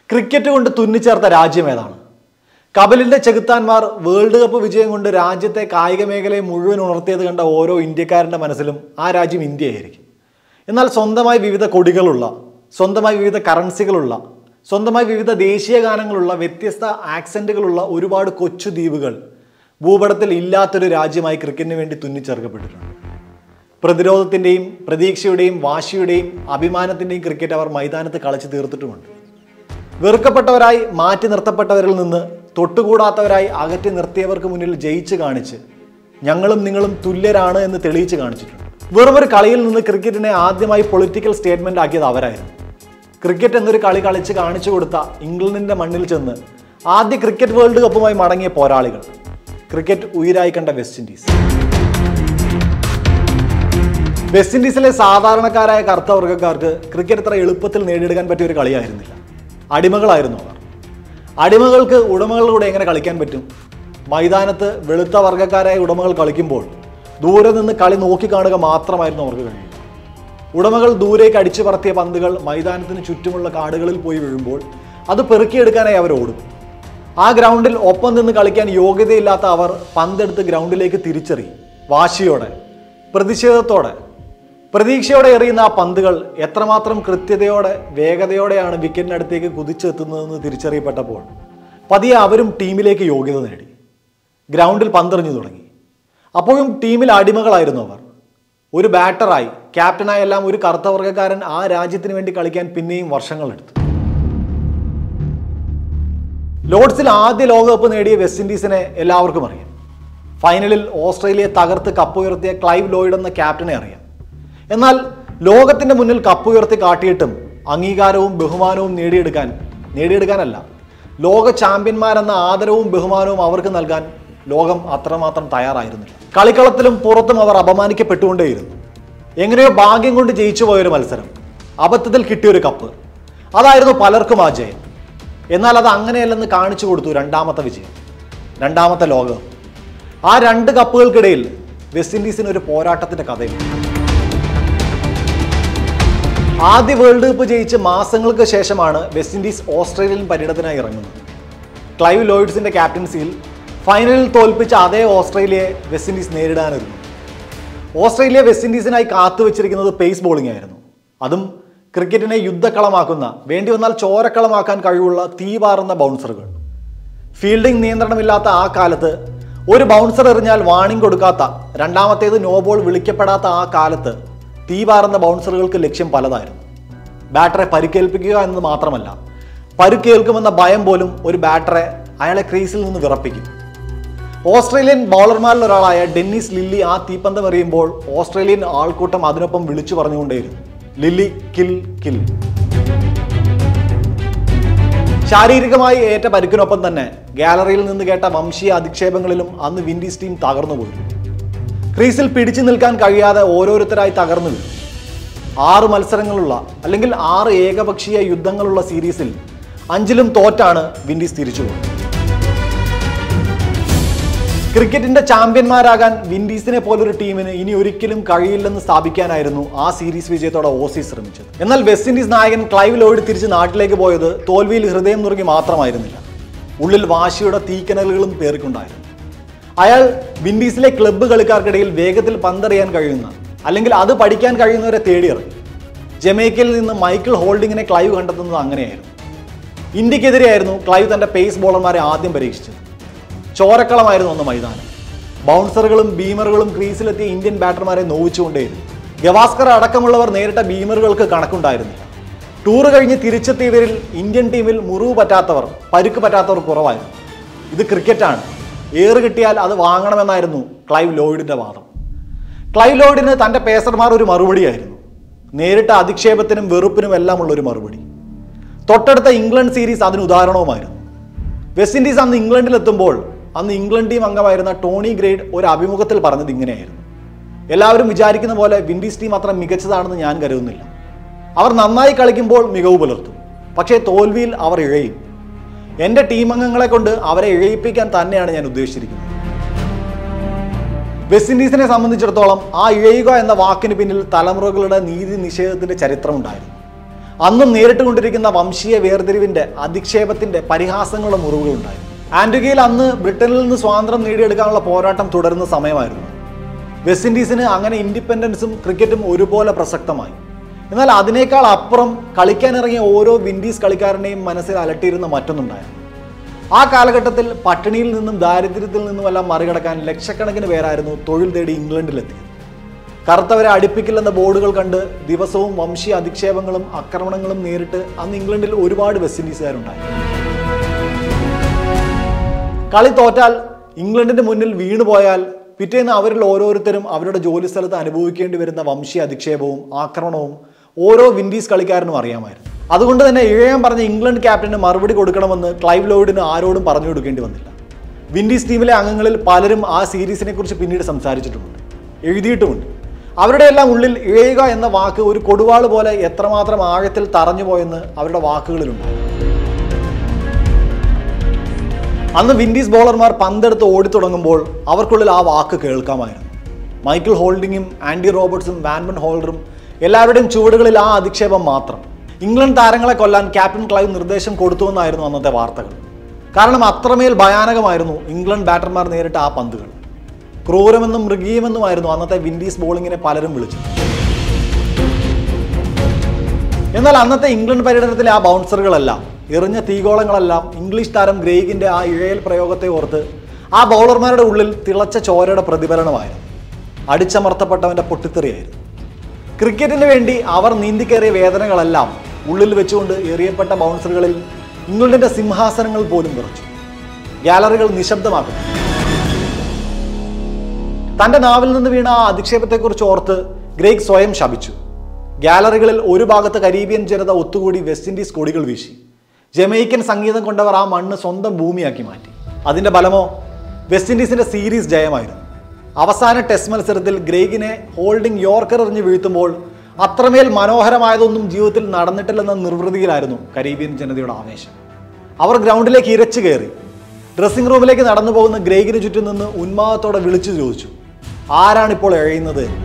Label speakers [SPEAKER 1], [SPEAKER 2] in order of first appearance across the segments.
[SPEAKER 1] Cricket കൊണ്ട് തുന്നിച്ചേർത്ത രാജ്യം ഏതാണ് കപിലിന്റെ ചെകുത്താന്മാർ വേൾഡ് കപ്പ് വിജയം കൊണ്ട് രാജ്യത്തെ കായിക മേഖലയെ മുഴുവൻ ഉണർത്തിയത് കണ്ട ഓരോ ഇന്ത്യക്കാരന്റെ മനസ്സിലും ആ രാജ്യം ഇന്ത്യയായിരിക്കും എന്നാൽ സ്വന്തമായി വിവിധ കൊടികളുള്ള സ്വന്തമായി വിവിധ കറൻസികളുള്ള സ്വന്തമായി വിവിധ ദേശീയ ഗാനങ്ങളുള്ള വ്യത്യസ്ത ആക്സെന്റുകളുള്ള ഒരുപാട് കൊച്ചു ദ്വീപുകൾ ഭൂപടത്തിൽ ഇല്ലാത്തൊരു രാജ്യമായി ക്രിക്കറ്റിന് വേണ്ടി തുന്നിച്ചേർക്കപ്പെട്ടിട്ടുണ്ട് പ്രതിരോധത്തിൻ്റെയും പ്രതീക്ഷയുടെയും വാശിയുടെയും അഭിമാനത്തിൻ്റെയും ക്രിക്കറ്റ് അവർ മൈതാനത്ത് കളിച്ചു തീർത്തിട്ടുമുണ്ട് വെറുക്കപ്പെട്ടവരായി മാറ്റി നിർത്തപ്പെട്ടവരിൽ നിന്ന് തൊട്ടുകൂടാത്തവരായി അകറ്റി നിർത്തിയവർക്ക് മുന്നിൽ ജയിച്ച് കാണിച്ച് ഞങ്ങളും നിങ്ങളും തുല്യരാണ് എന്ന് തെളിയിച്ച് കാണിച്ചിട്ടുണ്ട് വെറും ഒരു കളിയിൽ നിന്ന് ക്രിക്കറ്റിനെ ആദ്യമായി പൊളിറ്റിക്കൽ സ്റ്റേറ്റ്മെന്റ് ആക്കിയത് അവരായിരുന്നു ക്രിക്കറ്റ് എന്നൊരു കളി കളിച്ച് കാണിച്ചു കൊടുത്ത ഇംഗ്ലണ്ടിന്റെ മണ്ണിൽ ചെന്ന് ആദ്യ ക്രിക്കറ്റ് വേൾഡ് കപ്പുമായി മടങ്ങിയ പോരാളികൾ ക്രിക്കറ്റ് ഉയരായി കണ്ട വെസ്റ്റ് ഇൻഡീസ് വെസ്റ്റ് ഇൻഡീസിലെ സാധാരണക്കാരായ കറുത്ത വർഗ്ഗക്കാർക്ക് ക്രിക്കറ്റ് ഇത്ര എളുപ്പത്തിൽ നേടിയെടുക്കാൻ പറ്റിയ ഒരു കളിയായിരുന്നില്ല അടിമകളായിരുന്നു അവർ അടിമകൾക്ക് ഉടമകളുടെ എങ്ങനെ കളിക്കാൻ പറ്റും മൈതാനത്ത് വെളുത്ത വർഗ്ഗക്കാരായ ഉടമകൾ കളിക്കുമ്പോൾ ദൂരെ നിന്ന് കളി നോക്കിക്കാണുക മാത്രമായിരുന്നു അവർക്ക് കഴിയുക ഉടമകൾ ദൂരേക്ക് അടിച്ചു പറത്തിയ പന്തുകൾ മൈതാനത്തിന് ചുറ്റുമുള്ള കാടുകളിൽ പോയി വീഴുമ്പോൾ അത് പെറുക്കിയെടുക്കാനായി അവർ ഓടും ആ ഗ്രൗണ്ടിൽ ഒപ്പം നിന്ന് കളിക്കാൻ യോഗ്യതയില്ലാത്ത അവർ പന്തെടുത്ത് ഗ്രൗണ്ടിലേക്ക് തിരിച്ചെറിയും വാശിയോടെ പ്രതിഷേധത്തോടെ പ്രതീക്ഷയോടെ എറിയുന്ന ആ പന്തുകൾ എത്രമാത്രം കൃത്യതയോടെ വേഗതയോടെയാണ് വിക്കറ്റിനടുത്തേക്ക് കുതിച്ചെത്തുന്നതെന്ന് തിരിച്ചറിയപ്പെട്ടപ്പോൾ പതിയെ അവരും ടീമിലേക്ക് യോഗ്യത നേടി ഗ്രൗണ്ടിൽ പന്തെറിഞ്ഞു തുടങ്ങി അപ്പോഴും ടീമിൽ അടിമകളായിരുന്നു അവർ ഒരു ബാറ്ററായി ക്യാപ്റ്റനായി എല്ലാം ഒരു കറുത്ത വർഗ്ഗക്കാരൻ ആ രാജ്യത്തിന് വേണ്ടി കളിക്കാൻ പിന്നെയും വർഷങ്ങളെടുത്തു ലോർഡ്സിൽ ആദ്യ ലോകകപ്പ് നേടിയ വെസ്റ്റ് ഇൻഡീസിനെ എല്ലാവർക്കും അറിയാം ഫൈനലിൽ ഓസ്ട്രേലിയയെ തകർത്ത് കപ്പുയർത്തിയ ക്ലൈവ് ലോയിഡ് എന്ന ക്യാപ്റ്റനെ അറിയാം എന്നാൽ ലോകത്തിന്റെ മുന്നിൽ കപ്പുയർത്തി കാട്ടിയിട്ടും അംഗീകാരവും ബഹുമാനവും നേടിയെടുക്കാൻ നേടിയെടുക്കാനല്ല ലോക ചാമ്പ്യന്മാരെന്ന ആദരവും ബഹുമാനവും അവർക്ക് നൽകാൻ ലോകം അത്രമാത്രം തയ്യാറായിരുന്നില്ല കളിക്കളത്തിലും പുറത്തും അവർ അപമാനിക്കപ്പെട്ടുകൊണ്ടേയിരുന്നു എങ്ങനെയോ ഭാഗ്യം കൊണ്ട് ജയിച്ചു പോയൊരു മത്സരം അബദ്ധത്തിൽ കിട്ടിയൊരു കപ്പ് അതായിരുന്നു പലർക്കും ആ ജയം എന്നാൽ അത് അങ്ങനെയല്ലെന്ന് കാണിച്ചു കൊടുത്തു രണ്ടാമത്തെ വിജയം രണ്ടാമത്തെ ലോകം ആ രണ്ട് കപ്പുകൾക്കിടയിൽ വെസ്റ്റ് ഇൻഡീസിന് ഒരു പോരാട്ടത്തിന്റെ കഥയുണ്ട് ആദ്യ വേൾഡ് കപ്പ് ജയിച്ച് മാസങ്ങൾക്ക് ശേഷമാണ് വെസ്റ്റ് ഇൻഡീസ് ഓസ്ട്രേലിയൻ പര്യടനത്തിനായി ഇറങ്ങുന്നത് ക്ലൈവ് ലോയിഡ്സിന്റെ ക്യാപ്റ്റൻസിയിൽ ഫൈനലിൽ തോൽപ്പിച്ച അതേ ഓസ്ട്രേലിയയെ വെസ്റ്റ് ഇൻഡീസ് നേരിടാനൊരുങ്ങും ഓസ്ട്രേലിയ വെസ്റ്റ് ഇൻഡീസിനായി കാത്തുവച്ചിരിക്കുന്നത് പേസ് ബോളിംഗ് ആയിരുന്നു അതും ക്രിക്കറ്റിനെ യുദ്ധക്കളമാക്കുന്ന വേണ്ടി വന്നാൽ ചോരക്കളമാക്കാൻ കഴിവുള്ള തീപാറുന്ന ബൗൺസറുകൾ ഫീൽഡിംഗ് നിയന്ത്രണമില്ലാത്ത ആ കാലത്ത് ഒരു ബൗൺസർ എറിഞ്ഞാൽ വാണിംഗ് കൊടുക്കാത്ത രണ്ടാമത്തേത് നോ ബോൾ വിളിക്കപ്പെടാത്ത ആ കാലത്ത് തീപാറുന്ന ബൗൺസറുകൾക്ക് ലക്ഷ്യം പലതായിരുന്നു ബാറ്ററെ പരിക്കേൽപ്പിക്കുക എന്നത് മാത്രമല്ല പരുക്കേൽക്കുമെന്ന ഭയം പോലും ഒരു ബാറ്ററെ അയാളെ ക്രീസിൽ നിന്ന് വിറപ്പിക്കും ഓസ്ട്രേലിയൻ ബൗളർമാരിൽ ഒരാളായ ഡെന്നിസ് ലില്ലി ആ തീപ്പന്തം എറിയുമ്പോൾ ഓസ്ട്രേലിയൻ ആൾക്കൂട്ടം അതിനൊപ്പം വിളിച്ചു പറഞ്ഞുകൊണ്ടേയിരുന്നു ലില്ലി കിൽ കിൽ ശാരീരികമായി ഏറ്റ പരിക്കിനൊപ്പം തന്നെ ഗാലറിയിൽ നിന്ന് കേട്ട വംശീയ അധിക്ഷേപങ്ങളിലും അന്ന് വിൻഡീസ് ടീം തകർന്നു പോയിരുന്നു ക്രീസിൽ പിടിച്ചു നിൽക്കാൻ കഴിയാതെ ഓരോരുത്തരായി തകർന്നു വീണു ആറ് മത്സരങ്ങളുള്ള അല്ലെങ്കിൽ ആറ് ഏകപക്ഷീയ യുദ്ധങ്ങളുള്ള സീരീസിൽ അഞ്ചിലും തോറ്റാണ് വിൻഡീസ് തിരിച്ചുപോയത് ക്രിക്കറ്റിന്റെ ചാമ്പ്യന്മാരാകാൻ വിൻഡീസിനെ പോലൊരു ടീമിന് ഇനി ഒരിക്കലും കഴിയില്ലെന്ന് സ്ഥാപിക്കാനായിരുന്നു ആ സീരീസ് വിജയത്തോടെ ഓസി ശ്രമിച്ചത് എന്നാൽ വെസ്റ്റ് ഇൻഡീസ് നായകൻ ക്ലൈവ് ലോയിഡ് തിരിച്ച് നാട്ടിലേക്ക് പോയത് തോൽവിയിൽ ഹൃദയം നുറുങ്ങി മാത്രമായിരുന്നില്ല ഉള്ളിൽ വാശിയുടെ തീക്കനലുകളും പേർക്കുണ്ടായിരുന്നു അയാൾ വിൻഡീസിലെ ക്ലബ്ബ് കളിക്കാർക്കിടയിൽ വേഗത്തിൽ പന്തെറിയാൻ കഴിയുന്ന അല്ലെങ്കിൽ അത് പഠിക്കാൻ കഴിയുന്നവരെ തേടിയിറങ്ങി ജമൈക്കയിൽ നിന്ന് മൈക്കിൾ ഹോൾഡിങ്ങിനെ ക്ലൈവ് കണ്ടെത്തുന്നത് അങ്ങനെയായിരുന്നു ഇന്ത്യക്കെതിരെയായിരുന്നു ക്ലൈവ് തന്റെ പേസ് ബോളർമാരെ ആദ്യം പരീക്ഷിച്ചത് ചോരക്കളമായിരുന്നു അന്ന് മൈതാനം ബൗൺസറുകളും ബീമറുകളും ക്രീസിലെത്തിയ ഇന്ത്യൻ ബാറ്റർമാരെ നോവിച്ചുകൊണ്ടേയിരുന്നു ഗവാസ്കർ അടക്കമുള്ളവർ നേരിട്ട ബീമറുകൾക്ക് കണക്കുണ്ടായിരുന്നില്ല ടൂർ കഴിഞ്ഞ് തിരിച്ചെത്തിയവരിൽ ഇന്ത്യൻ ടീമിൽ മുറിവ് പറ്റാത്തവർ പരുക്ക് പറ്റാത്തവർ കുറവായിരുന്നു ഇത് ക്രിക്കറ്റാണ് ഏറ് കിട്ടിയാൽ അത് വാങ്ങണമെന്നായിരുന്നു ക്ലൈവ് ലോയിഡിന്റെ വാദം ക്ലൈവ് ലോയിഡിന് തന്റെ പേസർമാർ ഒരു മറുപടിയായിരുന്നു നേരിട്ട അധിക്ഷേപത്തിനും വെറുപ്പിനും എല്ലാം ഉള്ള ഒരു മറുപടി തൊട്ടടുത്ത ഇംഗ്ലണ്ട് സീരീസ് അതിന് ഉദാഹരണവുമായിരുന്നു വെസ്റ്റ് ഇൻഡീസ് അന്ന് ഇംഗ്ലണ്ടിലെത്തുമ്പോൾ അന്ന് ഇംഗ്ലണ്ട് ടീം അംഗമായിരുന്ന ടോണി ഗ്രേഡ് ഒരു അഭിമുഖത്തിൽ പറഞ്ഞത് ഇങ്ങനെയായിരുന്നു എല്ലാവരും വിചാരിക്കുന്ന പോലെ വിൻഡീസ് ടീം അത്ര മികച്ചതാണെന്ന് ഞാൻ കരുതുന്നില്ല അവർ നന്നായി കളിക്കുമ്പോൾ മികവ് പുലർത്തും പക്ഷേ തോൽവിയിൽ അവർ ഇഴയും എൻ്റെ ടീം അംഗങ്ങളെ കൊണ്ട് അവരെ ഇഴയിപ്പിക്കാൻ തന്നെയാണ് ഞാൻ ഉദ്ദേശിച്ചിരിക്കുന്നത് വെസ്റ്റ് ഇൻഡീസിനെ സംബന്ധിച്ചിടത്തോളം ആ ഇഴയുക എന്ന വാക്കിന് പിന്നിൽ തലമുറകളുടെ നീതി നിഷേധത്തിന്റെ ചരിത്രമുണ്ടായിരുന്നു അന്നും നേരിട്ടുകൊണ്ടിരിക്കുന്ന വംശീയ വേർതിരിവിന്റെ അധിക്ഷേപത്തിന്റെ പരിഹാസങ്ങളുടെ മുറിവുകളുണ്ടായി ആന്റിഗയിൽ അന്ന് ബ്രിട്ടനിൽ നിന്ന് സ്വാതന്ത്ര്യം നേടിയെടുക്കാനുള്ള പോരാട്ടം തുടരുന്ന സമയമായിരുന്നു വെസ്റ്റ് ഇൻഡീസിന് അങ്ങനെ ഇൻഡിപെൻഡൻസും ക്രിക്കറ്റും ഒരുപോലെ പ്രസക്തമായി എന്നാൽ അതിനേക്കാൾ അപ്പുറം കളിക്കാനിറങ്ങിയ ഓരോ വിൻഡീസ് കളിക്കാരനെയും മനസ്സിൽ അലട്ടിയിരുന്ന മറ്റൊന്നുണ്ടായിരുന്നു ആ കാലഘട്ടത്തിൽ പട്ടിണിയിൽ നിന്നും ദാരിദ്ര്യത്തിൽ നിന്നുമെല്ലാം മറികടക്കാൻ ലക്ഷക്കണക്കിന് പേരായിരുന്നു തൊഴിൽ തേടി ഇംഗ്ലണ്ടിലെത്തിയത് കറുത്തവരെ അടുപ്പിക്കില്ലെന്ന ബോർഡുകൾ കണ്ട് ദിവസവും വംശീയ അധിക്ഷേപങ്ങളും ആക്രമണങ്ങളും നേരിട്ട് അന്ന് ഇംഗ്ലണ്ടിൽ ഒരുപാട് വെസ്റ്റ് ഇൻഡീസുകാരുണ്ടായി കളി തോറ്റാൽ ഇംഗ്ലണ്ടിന്റെ മുന്നിൽ വീണുപോയാൽ പിറ്റേന്ന് അവരിൽ ഓരോരുത്തരും അവരുടെ ജോലി സ്ഥലത്ത് അനുഭവിക്കേണ്ടി വരുന്ന വംശീയ അധിക്ഷേപവും ആക്രമണവും ഓരോ വിൻഡീസ് കളിക്കാരനും അറിയാമായിരുന്നു അതുകൊണ്ട് തന്നെ ഇഴയാൻ പറഞ്ഞ ഇംഗ്ലണ്ട് ക്യാപ്റ്റന് മറുപടി കൊടുക്കണമെന്ന് ക്ലൈവ് ലോയിഡിന് ആരോടും പറഞ്ഞു കൊടുക്കേണ്ടി വന്നില്ല വിൻഡീസ് ടീമിലെ അംഗങ്ങളിൽ പലരും ആ സീരീസിനെ കുറിച്ച് പിന്നീട് സംസാരിച്ചിട്ടുമുണ്ട് എഴുതിയിട്ടുമുണ്ട് അവരുടെ എല്ലാം ഉള്ളിൽ ഇഴയുക എന്ന വാക്ക് ഒരു കൊടുവാള് പോലെ എത്രമാത്രം ആഴത്തിൽ തറഞ്ഞുപോയെന്ന് അവരുടെ വാക്കുകളിലുണ്ട് അന്ന് വിൻഡീസ് ബോളർമാർ പന്തെടുത്ത് ഓടിത്തുടങ്ങുമ്പോൾ അവർക്കുള്ളിൽ ആ വാക്ക് കേൾക്കാമായിരുന്നു മൈക്കിൾ ഹോൾഡിങ്ങും ആൻഡി റോബർട്ട്സും വാൻമൺ ഹോൾഡറും എല്ലാവരുടെയും ചുവടുകളിൽ ആ അധിക്ഷേപം മാത്രം ഇംഗ്ലണ്ട് താരങ്ങളെ കൊല്ലാൻ ക്യാപ്റ്റൻ ക്ലൈവ് നിർദ്ദേശം കൊടുത്തുവെന്നായിരുന്നു അന്നത്തെ വാർത്തകൾ കാരണം അത്രമേൽ ഭയാനകമായിരുന്നു ഇംഗ്ലണ്ട് ബാറ്റർമാർ നേരിട്ട ആ പന്തുകൾ ക്രൂരമെന്നും മൃഗീയമെന്നുമായിരുന്നു അന്നത്തെ വിൻഡീസ് ബോളിങ്ങിനെ പലരും വിളിച്ചത് എന്നാൽ അന്നത്തെ ഇംഗ്ലണ്ട് പര്യടനത്തിലെ ആ ബൗൺസറുകളെല്ലാം എറിഞ്ഞ തീഗോളങ്ങളെല്ലാം ഇംഗ്ലീഷ് താരം ഗ്രേഗിന്റെ ആ ഇഴയൽ പ്രയോഗത്തെ ഓർത്ത് ആ ബൗളർമാരുടെ ഉള്ളിൽ തിളച്ച ചോരയുടെ പ്രതിഫലനമായിരുന്നു അടിച്ചമർത്തപ്പെട്ടവന്റെ പൊട്ടിത്തെറിയായിരുന്നു ക്രിക്കറ്റിന് വേണ്ടി അവർ നീന്തിക്കേറിയ വേദനകളെല്ലാം ഉള്ളിൽ വെച്ചുകൊണ്ട് എറിയപ്പെട്ട ബൗൺസറുകളിൽ ഇംഗ്ലണ്ടിന്റെ സിംഹാസനങ്ങൾ പോലും വിറച്ചു ഗാലറികൾ നിശബ്ദമാക്കുന്നു തന്റെ നാവിൽ നിന്ന് വീണ ആ അധിക്ഷേപത്തെക്കുറിച്ച് ഓർത്ത് ഗ്രേഗ് സ്വയം ശപിച്ചു ഗാലറികളിൽ ഒരു ഭാഗത്ത് കരീബിയൻ ജനത ഒത്തുകൂടി വെസ്റ്റ് ഇൻഡീസ് കൊടികൾ വീശി ജമൈക്കൻ സംഗീതം കൊണ്ടവർ ആ മണ്ണ് സ്വന്തം ഭൂമിയാക്കി മാറ്റി അതിന്റെ ഫലമോ വെസ്റ്റ് ഇൻഡീസിന്റെ സീരീസ് ജയമായിരുന്നു അവസാന ടെസ്റ്റ് മത്സരത്തിൽ ഗ്രേഗിനെ ഹോൾഡിംഗ് യോർക്കർ എറിഞ്ഞ് വീഴ്ത്തുമ്പോൾ അത്രമേൽ മനോഹരമായതൊന്നും ജീവിതത്തിൽ നടന്നിട്ടില്ലെന്ന നിർവൃതിയിലായിരുന്നു കരീബിയൻ ജനതയുടെ ആവേശം അവർ ഗ്രൗണ്ടിലേക്ക് ഇരച്ചു കയറി ഡ്രസ്സിംഗ് റൂമിലേക്ക് നടന്നു പോകുന്ന ഗ്രേഗിന് ചുറ്റും നിന്ന് ഉന്മാദത്തോടെ വിളിച്ചു ചോദിച്ചു ആരാണിപ്പോൾ എഴയുന്നത് എന്ന്?"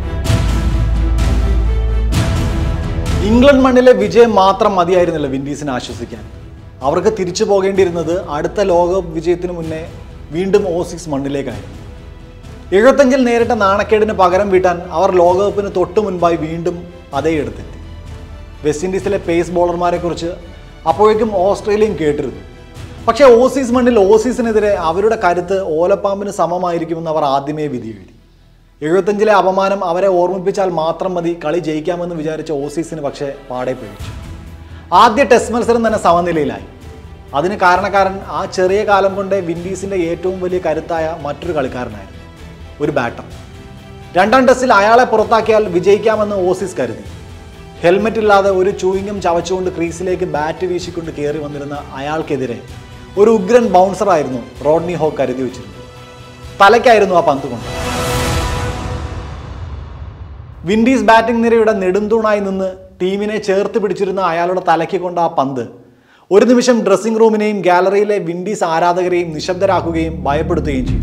[SPEAKER 1] ഇംഗ്ലണ്ട് മണ്ണിലെ വിജയം മാത്രം മതിയായിരുന്നില്ല വിൻഡീസിനെ ആശ്വസിക്കാൻ അവർക്ക് തിരിച്ചു പോകേണ്ടിയിരുന്നത് അടുത്ത ലോകകപ്പ് വിജയത്തിന് മുന്നേ വീണ്ടും ഓസിക്സ് മണ്ണിലേക്കായിരുന്നു എഴുപത്തഞ്ചിൽ നേരിട്ട നാണക്കേടിന് പകരം വീട്ടാൻ അവർ ലോകകപ്പിന് തൊട്ടു മുൻപായി വീണ്ടും അതേ എടുത്തെത്തി വെസ്റ്റ് ഇൻഡീസിലെ പേസ് ബോളർമാരെക്കുറിച്ച് അപ്പോഴേക്കും ഓസ്ട്രേലിയയും കേട്ടിരുന്നു പക്ഷേ ഓസീസ് മണ്ണിൽ ഓസീസിനെതിരെ അവരുടെ കരുത്ത് ഓലപ്പാമ്പിന് സമമായിരിക്കുമെന്ന് അവർ ആദ്യമേ വിധി എഴുതി എഴുപത്തഞ്ചിലെ അപമാനം അവരെ ഓർമ്മിപ്പിച്ചാൽ മാത്രം മതി കളി ജയിക്കാമെന്ന് വിചാരിച്ച ഓസീസിന് പക്ഷേ പാടെ പിഴിച്ചു ആദ്യ ടെസ്റ്റ് മത്സരം തന്നെ സമനിലയിലായി അതിന് കാരണക്കാരൻ ആ ചെറിയ കാലം കൊണ്ട് വിൻഡീസിന്റെ ഏറ്റവും വലിയ കരുത്തായ മറ്റൊരു കളിക്കാരനായിരുന്നു ഒരു ബാറ്റർ രണ്ടാം ടെസ്റ്റിൽ അയാളെ പുറത്താക്കിയാൽ വിജയിക്കാമെന്ന് ഓസീസ് കരുതി ഹെൽമെറ്റ് ഇല്ലാതെ ഒരു ചൂയിങ്ങും ചവച്ചുകൊണ്ട് ക്രീസിലേക്ക് ബാറ്റ് വീശിക്കൊണ്ട് കയറി വന്നിരുന്ന അയാൾക്കെതിരെ ഒരു ഉഗ്രൻ ബൗൺസറായിരുന്നു റോഡ്നി ഹോക്ക് കരുതി വെച്ചിരുന്നത് തലയ്ക്കായിരുന്നു ആ പന്ത് കൊണ്ട് വിൻഡീസ് ബാറ്റിംഗ് നിരയുടെ നെടുന്തൂണായി നിന്ന് ടീമിനെ ചേർത്ത് പിടിച്ചിരുന്ന അയാളുടെ തലയ്ക്ക് കൊണ്ട ആ പന്ത് ഒരു നിമിഷം ഡ്രസ്സിംഗ് റൂമിനെയും ഗാലറിയിലെ വിൻഡീസ് ആരാധകരെയും നിശബ്ദരാക്കുകയും ഭയപ്പെടുത്തുകയും ചെയ്തു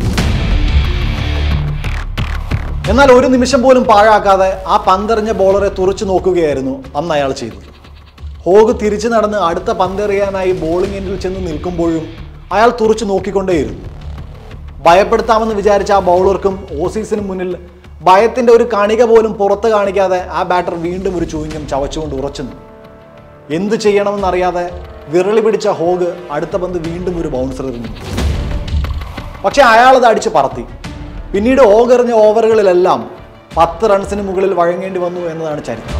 [SPEAKER 1] എന്നാൽ ഒരു നിമിഷം പോലും പാഴാക്കാതെ ആ പന്തെറിഞ്ഞ ബോളറെ തുറച്ചു നോക്കുകയായിരുന്നു അന്ന് അയാൾ ചെയ്തത് ഹോഗ് തിരിച്ചു നടന്ന് അടുത്ത പന്തെറിയാനായി ബോളിംഗ് എൻഡിൽ ചെന്ന് നിൽക്കുമ്പോഴും അയാൾ തുറച്ചു നോക്കിക്കൊണ്ടേയിരുന്നു ഭയപ്പെടുത്താമെന്ന് വിചാരിച്ച ആ ബൗളർക്കും ഓസീസിന് മുന്നിൽ ഭയത്തിന്റെ ഒരു കണിക പോലും പുറത്ത് കാണിക്കാതെ ആ ബാറ്റർ വീണ്ടും ഒരു ചൂഞ്ഞും ചവച്ചുകൊണ്ട് ഉറച്ചു നിന്നു എന്ത് ചെയ്യണമെന്നറിയാതെ വിരളി പിടിച്ച ഹോഗ് അടുത്ത പന്ത് വീണ്ടും ഒരു ബൗൺസർ എറിഞ്ഞു പക്ഷെ അയാളത് അടിച്ച് പറത്തി പിന്നീട് ഹോഗ് എറിഞ്ഞ ഓവറുകളിലെല്ലാം പത്ത് റൺസിന് മുകളിൽ വഴങ്ങേണ്ടി വന്നു എന്നതാണ് ചരിത്രം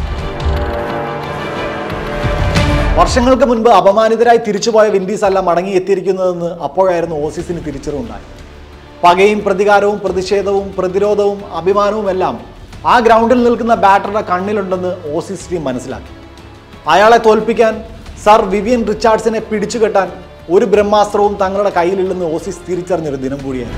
[SPEAKER 1] വർഷങ്ങൾക്ക് മുൻപ് അപമാനിതരായി തിരിച്ചുപോയ വിൻഡീസ് അല്ല മടങ്ങി എത്തിയിരിക്കുന്നതെന്ന് അപ്പോഴായിരുന്നു ഓസീസിന് തിരിച്ചറിവുണ്ടായത് പകയും പ്രതികാരവും പ്രതിഷേധവും പ്രതിരോധവും അഭിമാനവും എല്ലാം ആ ഗ്രൗണ്ടിൽ നിൽക്കുന്ന ബാറ്ററുടെ കണ്ണിലുണ്ടെന്ന് ഓസീസ് ടീം മനസ്സിലാക്കി അയാളെ തോൽപ്പിക്കാൻ സർ വിവിയൻ റിച്ചാർഡ്സിനെ പിടിച്ചുകെട്ടാൻ ഒരു ബ്രഹ്മാസ്ത്രവും തങ്ങളുടെ കയ്യിലില്ലെന്ന് ഓസീസ് തിരിച്ചറിഞ്ഞൊരു ദിനം കൂടിയാണ്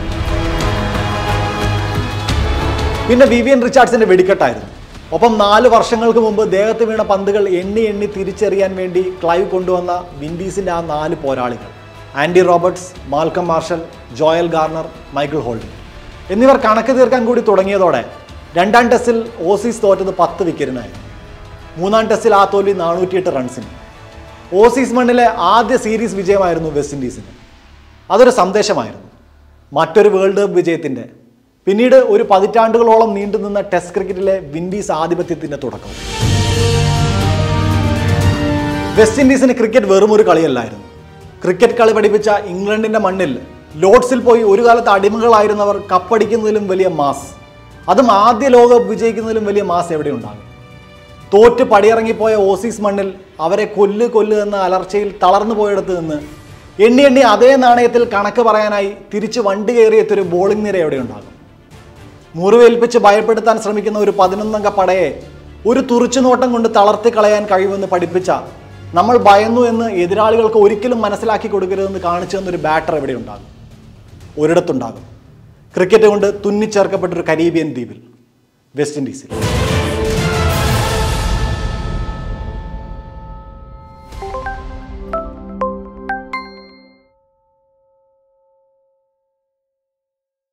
[SPEAKER 1] പിന്നെ വിവിയൻ റിച്ചാർഡ്സിന്റെ വെടിക്കെട്ടായിരുന്നു ഒപ്പം നാല് വർഷങ്ങൾക്ക് മുമ്പ് ദേഹത്ത് വീണ പന്തുകൾ എണ്ണി എണ്ണി തിരിച്ചറിയാൻ വേണ്ടി ക്ലൈവ് കൊണ്ടുവന്ന വിൻഡീസിന്റെ ആ നാല് പോരാളികൾ Andy Roberts Malcolm Marshall Joel Garner Michael Holding എന്നിവർ കണക്ക് തീർക്കാൻ കൂടി തുടങ്ങിയതോടെ രണ്ടാം ടെസ്റ്റിൽ ഓസീസ് തോറ്റത് പത്ത് വിക്കറ്റിനായിരുന്നു മൂന്നാം ടെസ്റ്റിൽ ആ തോൽവി നാനൂറ്റിയെട്ട് റൺസിന് ഓസീസ് മണ്ണിലെ ആദ്യ സീരീസ് വിജയമായിരുന്നു വെസ്റ്റ് ഇൻഡീസിന് അതൊരു സന്ദേശമായിരുന്നു മറ്റൊരു വേൾഡ് കപ്പ് വിജയത്തിൻ്റെ പിന്നീട് ഒരു പതിറ്റാണ്ടുകളോളം നീണ്ടുനിന്ന ടെസ്റ്റ് ക്രിക്കറ്റിലെ വിൻഡീസ് ആധിപത്യത്തിൻ്റെ തുടക്കം വെസ്റ്റ് ഇൻഡീസിന് ക്രിക്കറ്റ് വെറും ഒരു കളിയല്ലായിരുന്നു ക്രിക്കറ്റ് കളി പഠിപ്പിച്ച ഇംഗ്ലണ്ടിന്റെ മണ്ണിൽ ലോർഡ്സിൽ പോയി ഒരു കാലത്ത് അടിമകളായിരുന്നവർ കപ്പടിക്കുന്നതിലും വലിയ മാസ് അതും ആദ്യ ലോകകപ്പ് വിജയിക്കുന്നതിലും വലിയ മാസ് എവിടെ ഉണ്ടാകും തോറ്റ് പടിയിറങ്ങിപ്പോയ ഓസീസ് മണ്ണിൽ അവരെ കൊല്ല് കൊല്ല് എന്ന അലർച്ചയിൽ തളർന്നു പോയിടത്ത് നിന്ന് എണ്ണി എണ്ണി അതേ നാണയത്തിൽ കണക്ക് പറയാനായി തിരിച്ച് വണ്ടി കയറിയെത്തൊരു ബോളിംഗ് നിര എവിടെ ഉണ്ടാകും മുറിവേൽപ്പിച്ച് ഭയപ്പെടുത്താൻ ശ്രമിക്കുന്ന ഒരു പതിനൊന്നംഗ പടയെ ഒരു തുറിച്ചുനോട്ടം കൊണ്ട് തളർത്തി കളയാൻ കഴിയുമെന്ന് പഠിപ്പിച്ച നമ്മൾ ഭയന്നു എന്ന് എതിരാളികൾക്ക് ഒരിക്കലും മനസ്സിലാക്കി കൊടുക്കരുതെന്ന് കാണിച്ചു തന്നൊരു ബാറ്റർ എവിടെ ഉണ്ടാകും ഒരിടത്തുണ്ടാകും ക്രിക്കറ്റ് കൊണ്ട് തുന്നിച്ചേർക്കപ്പെട്ടൊരു കരീബിയൻ ദ്വീപിൽ വെസ്റ്റ് ഇൻഡീസിൽ